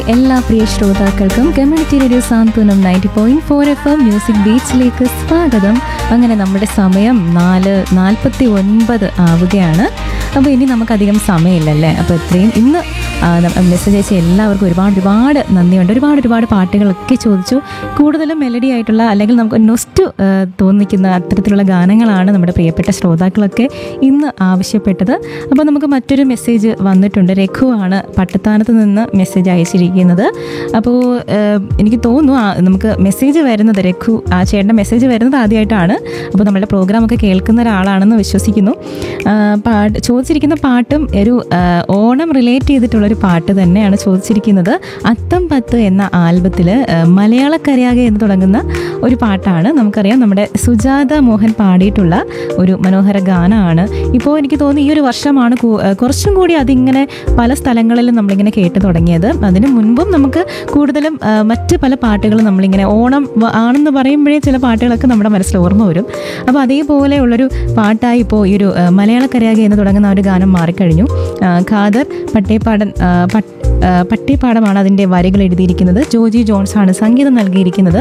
എല്ലാ പ്രിയ ശ്രോതാക്കൾക്കും community radio Santhwanam ninety point four F M music ബീച്ചിലേക്ക് സ്വാഗതം അങ്ങനെ നമ്മുടെ സമയം നാല് നാൽപ്പത്തി ഒൻപത് ആവുകയാണ് അപ്പോൾ ഇനി നമുക്കധികം സമയമില്ലല്ലേ അപ്പോൾ ഇത്രയും ഇന്ന് മെസ്സേജ് അയച്ച എല്ലാവർക്കും ഒരുപാട് ഒരുപാട് നന്ദിയുണ്ട് ഒരുപാട് ഒരുപാട് പാട്ടുകളൊക്കെ ചോദിച്ചു കൂടുതലും മെലഡി ആയിട്ടുള്ള അല്ലെങ്കിൽ നമുക്ക് നൊസ്റ്റ് തോന്നിക്കുന്ന അത്തരത്തിലുള്ള ഗാനങ്ങളാണ് നമ്മുടെ പ്രിയപ്പെട്ട ശ്രോതാക്കളൊക്കെ ഇന്ന് ആവശ്യപ്പെട്ടത് അപ്പോൾ നമുക്ക് മറ്റൊരു മെസ്സേജ് വന്നിട്ടുണ്ട് രഘു ആണ് പട്ടത്താനത്ത് നിന്ന് മെസ്സേജ് അയച്ചിരിക്കുന്നത് അപ്പോൾ ഏഹ്, എനിക്ക് തോന്നുന്നു ആ, നമുക്ക് മെസ്സേജ് വരുന്നത് രഘു ആ ചേട്ടൻ്റെ മെസ്സേജ് വരുന്നത് ആദ്യമായിട്ടാണ് അപ്പോൾ നമ്മളുടെ പ്രോഗ്രാമൊക്കെ കേൾക്കുന്ന ഒരാളാണെന്ന് വിശ്വസിക്കുന്നു ആ, പാട്ട് ചോദിച്ചിരിക്കുന്ന പാട്ടും ഒരു ആ, ഓണം റിലേറ്റ് ചെയ്തിട്ടുള്ളൊരു പാട്ട് തന്നെയാണ് ചോദിച്ചിരിക്കുന്നത് അത്തം പത്ത് എന്ന ആൽബത്തിൽ മലയാളക്കരയാകെ എന്ന് തുടങ്ങുന്ന ഒരു പാട്ടാണ് നമുക്കറിയാം നമ്മുടെ സുജാത മോഹൻ പാടിയിട്ടുള്ള ഒരു മനോഹര ഗാനമാണ് ഇപ്പോൾ എനിക്ക് തോന്നുന്നു ഈ ഒരു വർഷമാണ് കൂ- ആ, കുറച്ചും കൂടി അതിങ്ങനെ പല സ്ഥലങ്ങളിലും നമ്മളിങ്ങനെ കേട്ട് തുടങ്ങിയത് അതിന് മുൻപും നമുക്ക് കൂടുതലും ആ, മറ്റ് പല പാട്ടുകളും നമ്മളിങ്ങനെ ഓണം വ- ആണെന്ന് പറയുമ്പോഴേ ചില പാട്ടുകളൊക്കെ നമ്മുടെ മനസ്സിൽ ഓർമ്മ വരും അപ്പോൾ അതേപോലെയുള്ളൊരു പാട്ടായി ഇപ്പോൾ ഈ ഒരു ആ, മലയാളക്കരയാകെ എന്ന് തുടങ്ങുന്ന ആ ഒരു ഗാനം മാറിക്കഴിഞ്ഞു ആ, ഖാദർ പട്ടേപ്പാടൻ ആ, പട്ട് ആ, പട്ടേപ്പാടമാണ് അതിൻ്റെ വരികൾ എഴുതിയിരിക്കുന്നത് ജോജി ജോൺസ് ആണ് സംഗീതം നൽകിയിരിക്കുന്നത്